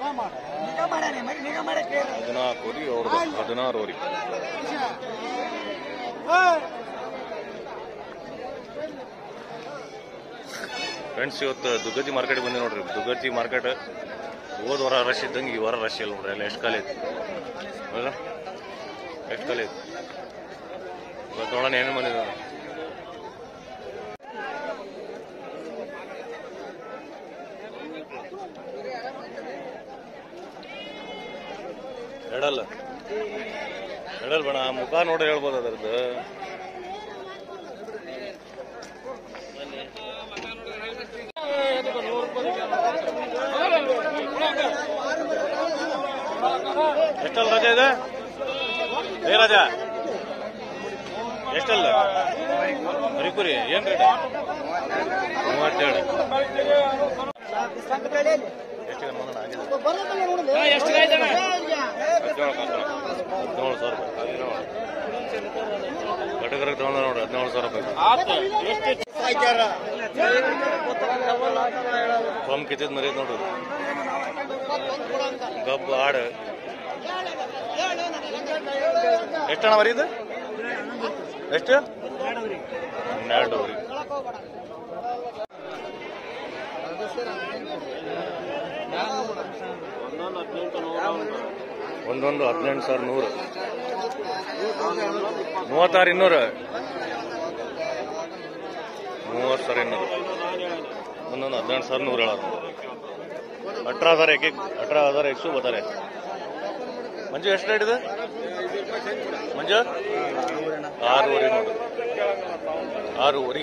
ಹದಿನಾಲ್ಕು ವರಿ ಅವ್ರದ್ದು ಹದಿನಾರು ವರಿ ಫ್ರೆಂಡ್ಸ್ ಇವತ್ತು ದುಗ್ಗಜಿ ಮಾರ್ಕೆಟ್ ಬಂದಿ ನೋಡ್ರಿ ದುಗ್ಗಜಿ ಮಾರ್ಕೆಟ್ ಹೋದ ವಾರ ರಶ್ ಇದ್ದಂಗೆ ಈ ವಾರ ರಶ್ ಇಲ್ಲ ನೋಡ್ರಿ ಅಲ್ಲಿ ಎಷ್ಟು ಖಾಲಿ ಐತಿ ಹೌದಾ ಎಷ್ಟು ಖಾಲಿ ಐತಿ ಇವತ್ತು ನೋಡೋಣ ಏನೇನು ಬಂದಿದೆ ನೋಡಿ. ಎಡಲ್ಲ ಎಡಲ್ ಬೇಡ ಮುಖ ನೋಡಿ ಹೇಳ್ಬೋದು ಅದರದ್ದು ಎಷ್ಟಲ್ಲ ರಜೆ ಇದೆ ಏ ರಾಜ ಎಷ್ಟಲ್ಲ ಹರಿಕುರಿ ಏನ್ ರೇಟ್ ಮೂವತ್ತೇಳು ಎಷ್ಟು ಗಂಟೆ ಆಗಿದೆ ಹದಿನೇಳು ಕಾಸು. ಹದಿನೇಳು ಸಾವಿರ ರೂಪಾಯಿ ಕಟಕರಿಗೆ ತಗೊಂಡ ನೋಡಿ ಹದಿನೇಳು ಸಾವಿರ ರೂಪಾಯಿ ಫಾರ್ಮ್ ಕಿತ್ತಿದ್ ಮರಿ ನೋಡು ಗಬ್ಬು ಆಡು ಎಷ್ಟಣ್ಣ ಮರಿ ಇದು ಎಷ್ಟು ಹನ್ನೆರಡು ವರಿ ಒಂದೊಂದು ಹದಿನೆಂಟು ಸಾವಿರ ನೂರು ಮೂವತ್ತಾರು ಇನ್ನೂರು ಮೂವತ್ತು ಸಾವಿರ ಇನ್ನೂರು ಒಂದೊಂದು ಹದಿನೆಂಟು ಸಾವಿರ ನೂರು ಹೇಳೋರು ಅಟ್ರಾ ಹಜಾರ್ ಏಕೆ ಅಟ್ರಾ ಹಜಾರ್ ಎಕ್ಸು ಬರ್ತಾರೆ ಮಂಜು ಎಷ್ಟು ರೇಟ್ ಇದೆ ಮಂಜು ಆರೂವರೆ ನೋಡು ಆರೂವರೆ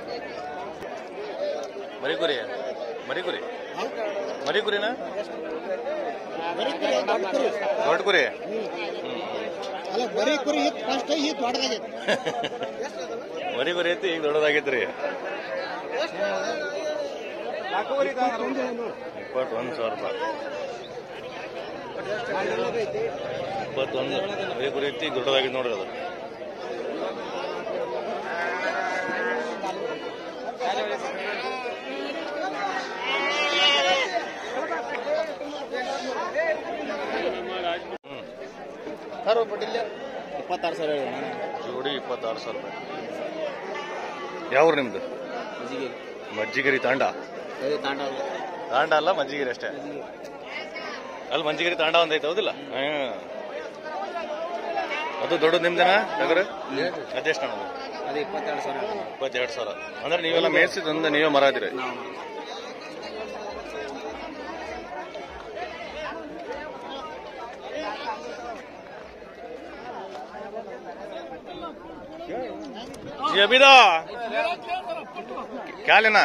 ಮರಿಗುರಿ ಮರಿಗುರಿ ಮರಿಗುರಿನ ದೊಡ್ಡ ಕುರಿ ಅಲ್ಲ ಬರೀ ಕುರಿ ಇತ್ತು ಫಸ್ಟ್ ಈ ದೊಡ್ಡದಾಗೈತಿ ಮರಿಗುರಿ ಐತಿ ಈಗ ದೊಡ್ಡದಾಗೈತ್ರಿ ಇಪ್ಪತ್ತೊಂದು ಸಾವಿರ ರೂಪಾಯಿ ಇಪ್ಪತ್ತೊಂದು ಮರಿಗುರಿ ಐತಿ ಈಗ ದೊಡ್ಡದಾಗಿತ್ತು ನೋಡ್ರಿ ಅದು ಹ್ಮ್ ಸರ್ ಬಡ್ಡಿಲ್ಲ ಇಪ್ಪತ್ತಾರು ಸಾವಿರ ಜೋಡಿ ಇಪ್ಪತ್ತಾರು ಸಾವಿರ ರೂಪಾಯಿ ಯಾವ ನಿಮ್ದು ಮಜ್ಜಿಗಿರಿ ತಾಂಡ ತಾಂಡ ತಾಂಡ ಅಲ್ಲ ಮಜ್ಜಿಗಿರಿ ಅಷ್ಟೇ ಅಲ್ಲಿ ಮಂಜಿಗಿರಿ ತಾಂಡ ಒಂದ್ ಐತೆ ಹೌದಿಲ್ಲ ಹ್ಮ್. ಅದು ದೊಡ್ಡದು ನಿಮ್ದೇನಾ ನಗರ ಅದೆಷ್ಟು ಅಣ್ಣ ಅದು? ಅದು ಇಪ್ಪತ್ತೆರಡು ಸಾವಿರ ಇಪ್ಪತ್ತೆರಡು ಸಾವಿರ ಅಂದ್ರೆ ನೀವೆಲ್ಲ ಮೇಯಿಸಿದಂದ ನೀವೇ ಮರ ಇದೀರಿ जी अभी दो क्या लेना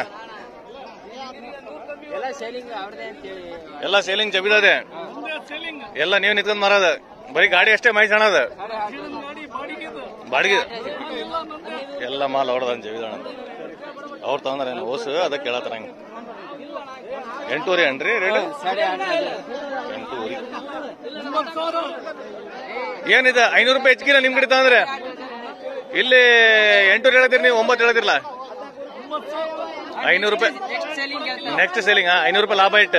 ಎಲ್ಲ ಸೇಲಿಂಗ್ ಅವ್ರದೇ ಅಂತೇಳಿ ಎಲ್ಲ ಸೇಲಿಂಗ್ ಜಬಿದದೆ ಎಲ್ಲ ನೀವು ನಿಂತ್ಕೊಂಡ್ ಮಾರದ ಬರೀ ಗಾಡಿ ಅಷ್ಟೇ ಮೈಸಣದ ಬಾಡಿಗೆ ಎಲ್ಲ ಮಾಲ್ ಹೊಡೆದ ಜಬಿದಣ ಅವ್ರು ತಗೊಂಡ್ರ ಏನು ಓಸು ಅದಕ್ಕೆ ಕೇಳತ್ತಾರ ಹಂಗ ಎಂಟೂರಿ ಅನ್ರಿ ರೇಟ್ ಎಂಟೂರಿ ಏನಿದೆ ಐನೂರು ರೂಪಾಯಿ ಹೆಚ್ಚಿಗಿಲ್ಲ ನಿಮ್ ಕಡೆ ತಗೊಂಡ್ರೆ ಇಲ್ಲಿ ಎಂಟೂರು ಹೇಳತ್ತೀರಿ ನೀವು ಒಂಬತ್ತು ಹೇಳದಿರಲ್ಲ ಐನೂರು ರೂಪಾಯಿ ನೆಕ್ಸ್ಟ್ ಸೇಲಿಂಗ್ ಐನೂರು ರೂಪಾಯಿ ಲಾಭ ಇಟ್ಟು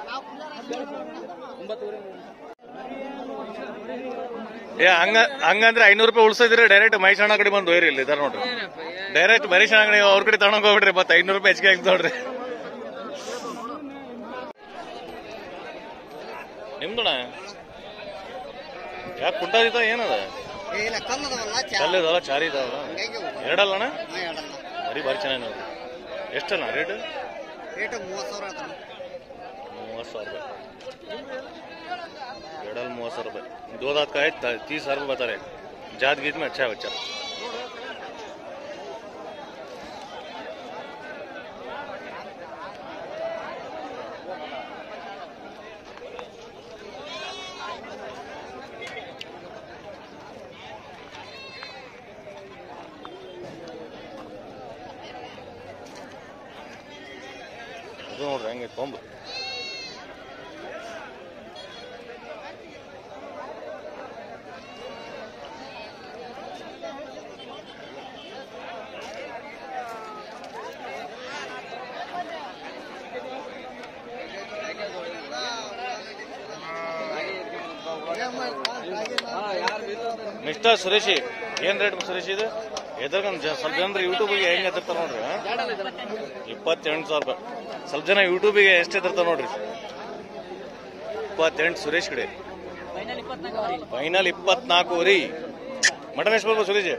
ಏ ಹಂಗ ಹಂಗಂದ್ರೆ ಐನೂರು ರೂಪಾಯಿ ಉಳಿಸಿದ್ರೆ ಡೈರೆಕ್ಟ್ ಮೈಸಣ್ಣ ಕಡೆ ಬಂದು ಹೋಯ್ರಿ ಇಲ್ಲಿ ಇದಾರ ನೋಡ್ರಿ ಡೈರೆಕ್ಟ್ ಮರೀಶಣ್ಣ ಕಡೆ ಅವ್ರ ಕಡೆ ತಗೊಂಡ್ ಹೋಗ್ಬಿಡ್ರಿ ಮತ್ತೆ ಐನೂರು ರೂಪಾಯಿ ಹೆಚ್ಚಿಗೆ ಆಗ್ತದೆ ನೋಡ್ರಿ ನಿಮ್ದಣ ಯಾಕೆ ಕುಂಟಾದಿತ್ತ ಏನದ ಇಲ್ಲ ಕಲ್ಲದವಲ್ಲ ಕಲ್ಲಿದಲ್ಲ ಚಾರಿ ಇದಾವ ಎರಡಲ್ಲಣ್ಣ ಎರಡಲ್ಲ ಮರಿ ಬಾರಿ ಚೆನ್ನಾಗಿ ನೋಡ್ರಿ ಎಷ್ಟಣ್ಣ ರೇಟ್ ರೇಟ್ ಮೂವತ್ತು ಸಾವಿರ ಹೇಳ್ತಾನೆ ಮೂವತ್ತು ಸಾವಿರ ರೂಪಾಯಿ ಎರಡಲ್ಲಿ ಮೂವತ್ತು ಸಾವಿರ ರೂಪಾಯಿ दो दांत का है त- तीस हजार रुपये बता रहे जात गीत में अच्छा है बच्चा ಇದು ನೋಡ್ರಿ ಹೆಂಗೆ ಕೊಂಬು ಮಿಸ್ಟರ್ ಸುರೇಶಿ ಏನ್ ರೇಟ್ ಸುರೇಶ್ ಇದು ಎದ್ರಗಂದ್ ಸ್ವಲ್ಪ ಜನರು ಯೂಟ್ಯೂಬಿಗೆ ಹೆಂಗ್ ಎತ್ತಿರ್ತಾರ ನೋಡ್ರಿ ಆ? ಇಪ್ಪತ್ತೆಂಟು ಸಾವಿರ ರೂಪಾಯಿ ಸ್ವಲ್ಪ ಜನ ಯೂಟ್ಯೂಬಿಗೆ ಎಷ್ಟು ಎತ್ತಿರ್ತಾರ ನೋಡ್ರಿ ಇಪ್ಪತ್ತೆಂಟು ಸುರೇಶ್ ಕಡೆ ಫೈನಲ್ ಇಪ್ಪತ್ನಾಲ್ಕೂವರೆ ಮಟನ್ ಎಷ್ಟು ಬರ್ಬೋದು ಸುರೇಶ್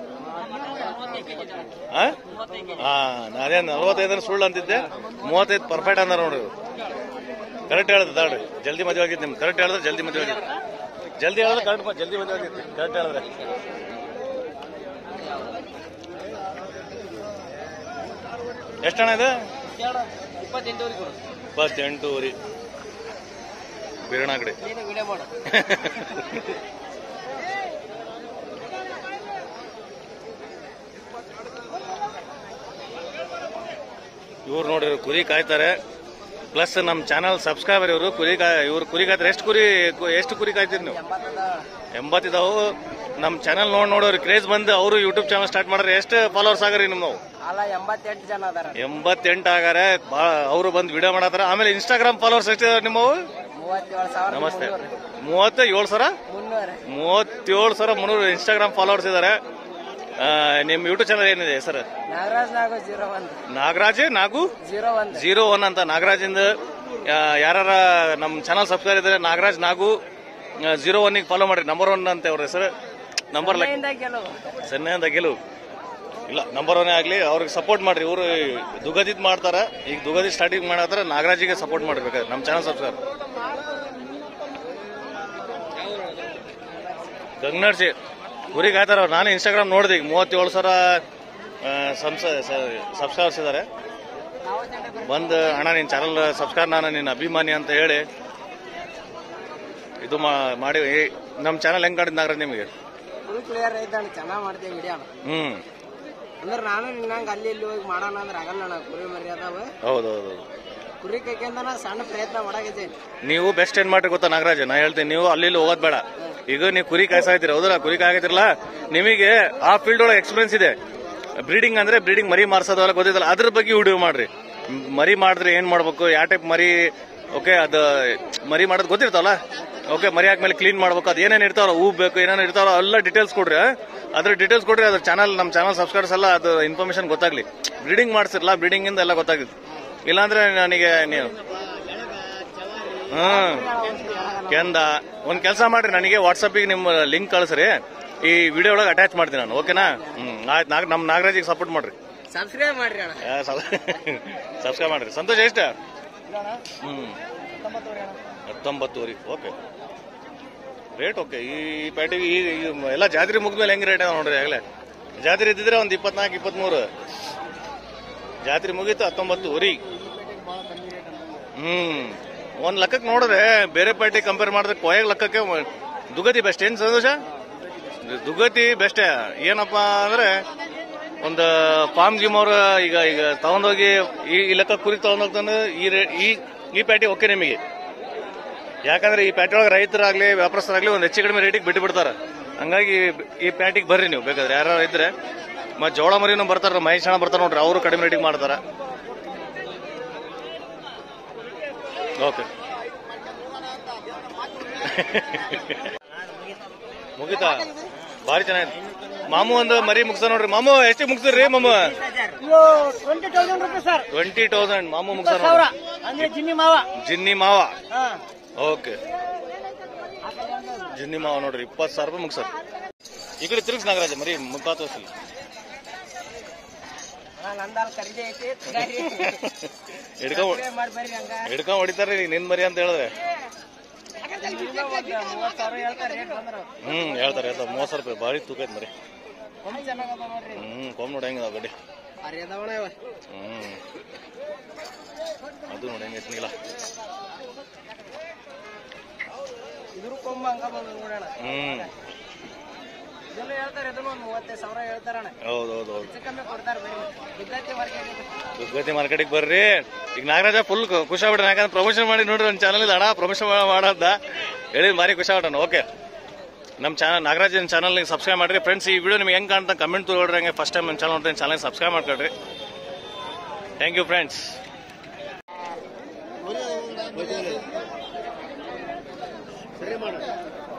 ಹಾ ಹಾ ಅದೇ ನಲ್ವತ್ತೈದರ ಸುಳ್ಳು ಅಂತಿದ್ದೆ ಮೂವತ್ತೈದು ಪರ್ಫೆಕ್ಟ್ ಅಂದ ನೋಡ್ರಿ ಕರೆಕ್ಟ್ ಹೇಳಿದ್ರೆ ದಾಡ್ರಿ ಜಲ್ದಿ ಮದುವೆ ಆಗಿತ್ತು ನಿಮ್ಗೆ ಕರೆಕ್ಟ್ ಹೇಳಿದ್ರೆ ಜಲ್ದಿ ಮದುವೆ ಆಗಿತ್ತು ಜಲ್ದಿ ಹೇಳಿದ್ರೆ ಕರೆಕ್ಟ್ ಜಲ್ದಿ ಮದುವೆ ಆಗಿತ್ತು ಕರೆಕ್ಟ್ ಹೇಳಿದ್ರೆ ಎಷ್ಟಣ್ಣ ಇದು ಇಪ್ಪತ್ತೆಂಟುವರೆಗೆ ಕೊಡು ಇಪ್ಪತ್ತೆಂಟೂವರೆ ಬಿರಣ ಕಡೆ ನೀನು ವಿಡಿಯೋ ಮಾಡು ಇವ್ರು ನೋಡಿ ಇವ್ರು ಕುರಿ ಕಾಯ್ತಾರೆ ಪ್ಲಸ್ ನಮ್ಮ ಚಾನಲ್ ಸಬ್ಸ್ಕ್ರೈಬರ್ ಇವರು ಕುರಿ ಕಾಯ್ ಇವ್ರು ಕುರಿ ಕಾಯ್ತಾರೆ ಎಷ್ಟು ಕುರಿ ಕು- ಎಷ್ಟು ಕುರಿ ಕಾಯ್ತೀರಿ ನೀವು ಎಂಬತ್ತದ ಎಂಬತ್ತಿದಾವು ನಮ್ಮ ಚಾನಲ್ ನೋಡಿ ನೋಡೋರು ಕ್ರೇಜ್ ಬಂದು ಅವರು ಯೂಟ್ಯೂಬ್ ಚಾನಲ್ ಸ್ಟಾರ್ಟ್ ಮಾಡ್ರೆ ಎಷ್ಟು ಫಾಲೋವರ್ಸ್ ಆಗರಿ ನಿಮ್ದು ಅಲ್ಲ ಎಂಬತ್ತೆಂಟು ಜನ ಅದಾರ ಎಂಬತ್ತೆಂಟು ಆಗಾರೆ ಭಾಳ ಅವರು ಬಂದು ವಿಡಿಯೋ ಮಾಡತ್ತಾರ ಆಮೇಲೆ ಇನ್ಸ್ಟಾಗ್ರಾಮ್ ಫಾಲೋವರ್ಸ್ ಎಷ್ಟಿದಾವೆ ನಿಮ್ಮವು ಮೂವತ್ತೇಳು ಸಾವಿರ ನಮಸ್ತೆ ಮೂವತ್ತ ಏಳು ಸಾವಿರ ಮುನ್ನೂರ ಮೂವತ್ತೇಳು ಸಾವಿರ ಮುನ್ನೂರು ಇನ್ಸ್ಟಾಗ್ರಾಮ್ ಫಾಲೋವರ್ಸ್ ಇದ್ದಾರೆ ನಿಮ್ಮ ಯೂಟ್ಯೂಬ್ ಚಾನಲ್ ಏನಿದೆ ಸರ್ ನಾಗರಾಜ್ ನಾಗು ಜೀರೋ ಒಂದು ನಾಗರಾಜ್ ನಾಗು ಜೀರೋ ಒಂದು ಜೀರೋ ಒನ್ ಅಂತ ನಾಗರಾಜಿಂದ ಯಾರ ನಮ್ಮ ಚಾನಲ್ ಸಬ್ಸ್ಕ್ರೈಬ್ ಇದ್ರೆ ನಾಗರಾಜ್ ನಾಗು ಜೀರೋ ಒನ್ಗೆ ಫಾಲೋ ಮಾಡ್ರಿ ನಂಬರ್ ಒನ್ ಅಂತ ಅವ್ರ ಹೆಸರು ನಂಬರ್ ಲೈಕ್ ಮನೆಯಿಂದ ಗೆಲುವು ಸನ್ನೆಯಿಂದ ಗೆಲುವು ಇಲ್ಲ ನಂಬರ್ ಒನ್ ಆಗ್ಲಿ ಅವ್ರಿಗೆ ಸಪೋರ್ಟ್ ಮಾಡ್ರಿ ಇವರು ದುಗದಿದ್ ಮಾಡ್ತಾರ ಈಗ ದುಗದಿ ಸ್ಟಾರ್ಟಿಂಗ್ ಮಾಡತ್ತಾರ ನಾಗರಾಜಿಗೆ ಸಪೋರ್ಟ್ ಮಾಡ್ಬೇಕಾದ್ರೆ ನಮ್ಮ ಚಾನಲ್ ಸಬ್ಸ್ಕ್ರೈಬ್ ಗಂಗನರ್ಸಿ ಊರಿಗೆ ಆಯ್ತಾರ ಅವ್ರು ನಾನು ಇನ್ಸ್ಟಾಗ್ರಾಮ್ ನೋಡಿದೆ ಈಗ ಮೂವತ್ತೇಳು ಸಾವಿರ ಸಬ್ಸ್ಕ್ರೈಬರ್ಸ್ ಇದ್ದಾರೆ ಬಂದು ಅಣ್ಣ ನಿನ್ನ ಚಾನಲ್ ಸಬ್ಸ್ಕ್ರೈಬ್ ನಾನು ನಿನ್ನ ಅಭಿಮಾನಿ ಅಂತ ಹೇಳಿ ಇದು ಮಾ- ಮಾಡಿ ನಮ್ಮ ಚಾನಲ್ ಹೆಂಗ್ ಕಾಡಿದ್ ನಾಗರಾಜ್ ನಿಮಗೆ ಫುಲ್ ಕ್ಲಿಯರ್ ಐತಣ್ಣ ಚೆನ್ನಾಗಿ ಮಾಡ್ತೀವಿ ವಿಡಿಯೋ ಹ್ಮ್ ಅಂದ್ರೆ ನಾನು ನಿನ್ನಂಗೆ ಅಲ್ಲಿ ಇಲ್ಲಿ ಹೋಗಿ ಮಾಡೋಣ ಅಂದ್ರೆ ಆಗಲ್ಲ ಅಣ್ಣ ಕುರಿ ಮರಿ ಅದಾವ ಹೌದೌದು ಕುರಿ ಕೈಕೆಂದ ಸಣ್ಣ ಪ್ರಯತ್ನ ಮಾಡಾಕಿದ್ದೀನಿ ನೀವು ಬೆಸ್ಟ್ ಏನ್ ಮಾಡ್ರಿ ಗೊತ್ತಾ ನಾಗರಾಜ್ ನಾ ಹೇಳ್ತೀನಿ ನೀವು ಅಲ್ಲಿ ಇಲ್ಲಿ ಹೋಗೋದ್ ಬೇಡ ಈಗ ನೀವು ಕುರಿ ಕಾಯ್ಸಾಯ್ತೀರ ಹೌದಲ್ಲ ಕುರಿ ಕಾಯ್ತಿರಲ್ಲ ನಿಮಗೆ ಆ ಫೀಲ್ಡ್ ಒಳಗೆ ಎಕ್ಸ್ಪೀರಿಯನ್ಸ್ ಇದೆ ಬ್ರೀಡಿಂಗ್ ಅಂದ್ರೆ ಬ್ರೀಡಿಂಗ್ ಮರಿ ಮಾರ್ಸೋದಲ್ಲ ಗೊತ್ತಿದ್ದಲ್ಲ ಅದ್ರ ಬಗ್ಗೆ ವಿಡಿಯೋ ಮಾಡ್ರಿ ಮ್, ಮರಿ ಮಾಡಿದ್ರೆ ಏನ್ ಮಾಡ್ಬೇಕು ಯಾವ ಟೈಪ್ ಮರಿ ಓಕೆ ಅದು ಮರಿ ಮಾಡೋದು ಗೊತ್ತಿರ್ತಾವಲ್ಲ ಓಕೆ ಮರಿ ಆದ್ಮೇಲೆ ಕ್ಲೀನ್ ಮಾಡ್ಬೇಕು ಅದು ಏನೇನು ಇರ್ತಾವಲ್ಲ ಹೂ ಬೇಕು ಏನೇನು ಇರ್ತಾವಲ್ಲ ಎಲ್ಲ ಡೀಟೇಲ್ಸ್ ಕೊಡ್ರಿ ಅದ್ರ ಡೀಟೇಲ್ಸ್ ಕೊಡ್ರಿ ಅದ್ರ ಚಾನಲ್ ನಮ್ಮ ಚಾನಲ್ ಸಬ್ಸ್ಕ್ರೈಬರ್ಸ್ ಎಲ್ಲ ಅದು ಇನ್ಫಾರ್ಮೇಶನ್ ಗೊತ್ತಾಗ್ಲಿ ಬ್ರೀಡಿಂಗ್ ಮಾಡ್ಸಿರಲ್ಲ ಬ್ರೀಡಿಂಗ್ ಇಂದ ಎಲ್ಲ ಗೊತ್ತಾಗುತ್ತೆ ಇಲ್ಲಾಂದ್ರೆ ನನಗೆ ನೀವು ಹ್ಮ್ ಕೆಂದ ಒಂದ್ ಕೆಲಸ ಮಾಡ್ರಿ ನನಗೆ ವಾಟ್ಸಪ್ಪಿಗೆ ನಿಮ್ಮ ಲಿಂಕ್ ಕಳಿಸ್ರಿ ಈ ವಿಡಿಯೋ ಒಳಗೆ ಅಟ್ಯಾಚ್ ಮಾಡ್ತೀನಿ ನಾನು ಓಕೆನಾ ಹ್ಮ್ ಆಯ್ತು ನಾಗ್ ನಮ್ಮ ನಾಗರಾಜಿಗೆ ಸಪೋರ್ಟ್ ಮಾಡ್ರಿ ಸಬ್ಸ್ಕ್ರೈಬ್ ಮಾಡ್ರಿ ಅಣ್ಣ ಸಬ್ಸ್ಕ್ರೈಬ್ ಮಾಡ್ರಿ ಸಂತೋಷ ಎಷ್ಟ ಹ್ಮ್ ಹತ್ತೊಂಬತ್ತುವರೆ ಓಕೆ ರೇಟ್ ಓಕೆ ಈ ಪ್ಯಾಟಿಗೆ ಈ ಈ ಎಲ್ಲ ಜಾತ್ರೆ ಮುಗಿದ್ಮೇಲೆ ಹೆಂಗ್ ರೇಟ್ ಅದ ನೋಡ್ರಿ ಆಗಲೇ ಜಾತ್ರೆ ಇದ್ದಿದ್ರೆ ಒಂದು ಇಪ್ಪತ್ನಾಲ್ಕು ಇಪ್ಪತ್ಮೂರು ಜಾತ್ರೆ ಮುಗೀತು ಹತ್ತೊಂಬತ್ತುವರೆ ಹ್ಮ್ ಒಂದ್ ಲೆಕ್ಕಕ್ಕೆ ನೋಡಿದ್ರೆ ಬೇರೆ ಪಾರ್ಟಿ ಕಂಪೇರ್ ಮಾಡಿದ್ರೆ ಕೊಯ್ಯಾಗ ಲೆಕ್ಕಕ್ಕೆ ಮ- ದುಗತಿ ಬೆಸ್ಟ್ ಏನ್ ಸಂತೋಷ ದುಗತಿ ಬೆಸ್ಟ್ ಏನಪ್ಪಾ ಅಂದ್ರೆ ಒಂದು ಫಾರ್ಮ್ ಗಿಮ್ ಅವ್ರ ಈಗ ಈಗ ತಗೊಂಡೋಗಿ ಈ ಈ ಲೆಕ್ಕ ಕುರಿ ತಗೊಂಡೋಗ್ತಾನೆ ಈ ರೇ ಈ ಈ ಪ್ಯಾಟಿ ಓಕೆ ನಿಮಗೆ ಯಾಕಂದ್ರೆ ಈ ಪ್ಯಾಟಿ ಒಳಗೆ ರೈತರಾಗ್ಲಿ ವ್ಯಾಪಾರಸ್ಥರಾಗ್ಲಿ ಒಂದು ಹೆಚ್ಚು ಕಡಿಮೆ ರೇಟಿಗೆ ಬಿಟ್ಟು ಬಿಡ್ತಾರ ಹಂಗಾಗಿ ಈ ಪ್ಯಾಟಿಗೆ ಬರ್ರಿ ನೀವು ಬೇಕಾದ್ರೆ ಯಾರು ಇದ್ರೆ ಮತ್ತೆ ಜೋಳ ಮರಿನೂ ಬರ್ತಾರ ಮಹೇಶ್ ಅಣ್ಣ ಬರ್ತಾರ ನೋಡ್ರಿ ಅವರು ಕಡಿಮೆ ರೇಟಿಗೆ ಮಾಡ್ತಾರ ಓಕೆ ಮುಗಿತಾ ಭಾರಿ ಚೆನ್ನಾಗಿದೆ ಮಾಮು ಒಂದು ಮರಿ ಮುಗ್ಸ ನೋಡ್ರಿ ಮಾಮು ಎಷ್ಟಿಗೆ ಮುಗ್ಸಿರ್ರಿ ಮಾಮು twenty thousand rupees sir twenty thousand ಮಾಮು ಮುಗ್ಸ ಸಾವಿರ ನೋಡ್ರಿ ಅಂದ್ರೆ ಜಿನ್ನಿ ಮಾವ ಜಿನ್ನಿ ಮಾವ ಹಾ ಓಕೆ ಜಿನ್ನಿ ಮಾವ ನೋಡ್ರಿ ಇಪ್ಪತ್ತು ಸಾವಿರ ರೂಪಾಯಿ ಮುಗ್ಸರ್ ಈ ಕಡೆ ತಿರುಗಿಸ್ ನಾಗರಾಜ ಮರಿ ಮುಖ ತೋರಿಸಿ ನಂದಾಲ್ ಖರೀದಿ ಐತಿ ತಗಾರಿ. ಹಿಡ್ಕೊಂಡ್ Subscribe ಮಾಡ್ ಬರ್ರಿ ಹಂಗ ಹಿಡ್ಕೊಂಡ್ ಹೊಡಿತಾರ್ರಿ ಈಗ ನಿನ್ ಮರಿ ಅಂತ ಹೇಳಿದ್ರೆ minimum ಒಂದ್ ಮೂವತ್ತ್ ಸಾವಿರ ಹೇಳ್ತಾರೆ ರೇಟ್ ಬಂದ್ರ ಹ್ಮ್ ಹೇಳ್ತಾರೆ ಹೇಳ್ತಾರೆ ಮೂವತ್ತು ಸಾವಿರ ರೂಪಾಯಿ ಭಾರಿ ತೂಕ ಐತ್ ಮರಿ ಒಮ್ಮೆ ಚೆನ್ನಾಗದ ನೋಡ್ರಿ ಹ್ಮ್ ಕೊಮ್ ನೋಡಿ ಹೆಂಗದ ಗಡಿ ಭಾರಿ ಅದಾವಣ ಇವ ಹ್ಮ್ ಅದು ನೋಡಿ ಹೆಂಗೈತಿ ನೀಲ ಇದ್ರ ಕೊಂಬ ಹಂಗ ಬಂದ್ ನೋಡೋಣ ಹ್ಮ್ ಇದೆಲ್ಲ ಹೇಳ್ತಾರೆ ಇದನ್ನು ಒಂದ್ ಮೂವತ್ತೈದು ಸಾವಿರ ಹೇಳ್ತಾರಣ ಹೌದು ಹೌದು ಹೌದು ಹೆಚ್ಚು ಕಮ್ಮಿ ಕೊಡ್ತಾರೆ ಬರೀ ಬಿದ್ದೈತಿ ಮಾರ್ಕೆಟ್ ದುರ್ಗತಿ ಮಾರ್ಕೆಟಿಗೆ ಬರ್ರಿ ಈಗ ನಾಗರಾಜ ಫುಲ್ ಖುಷಿ ಆಗ್ಬಿಟ್ರೆ ಯಾಕಂದ್ರೆ ಪ್ರಮೋಷನ್ ಮಾಡಿ ನೋಡ್ರಿ ನನ್ನ ಚಾನಲ್ ಅಣ್ಣ ಪ್ರಮೋಷನ್ ಮಾಡೋದ ಹೇಳಿ ಭಾರಿ ಖುಷಿ ಆಗ್ಬಿಟ್ಟಣ ಓಕೆ ನಮ್ಮ ಚಾನಲ್ ನಾಗರಾಜನ್ ಚಾನಲ್ ಸಬ್ಸ್ಕ್ರೈಬ್ ಮಾಡ್ರಿ ಫ್ರೆಂಡ್ಸ್ ಈ ವಿಡಿಯೋ ನಿಮ್ಗೆ ಹೆಂಗೆ ಕಾಣ್ತಾ ಕಮೆಂಟ್ ತಗೊಳ್ರಿ ಹಂಗೆ ಫಸ್ಟ್ ಟೈಮ್ ನನ್ನ ಚಾನಲ್ ನೋಡ್ತೀನಿ ಚಾನಲ್ ಸಬ್ಸ್ಕ್ರೈಬ್ ಮಾಡ್ಕೊಳ್ರಿ ಥ್ಯಾಂಕ್ ಯು ಫ್ರೆಂಡ್ಸ್ ಸರಿ ಮಾಡ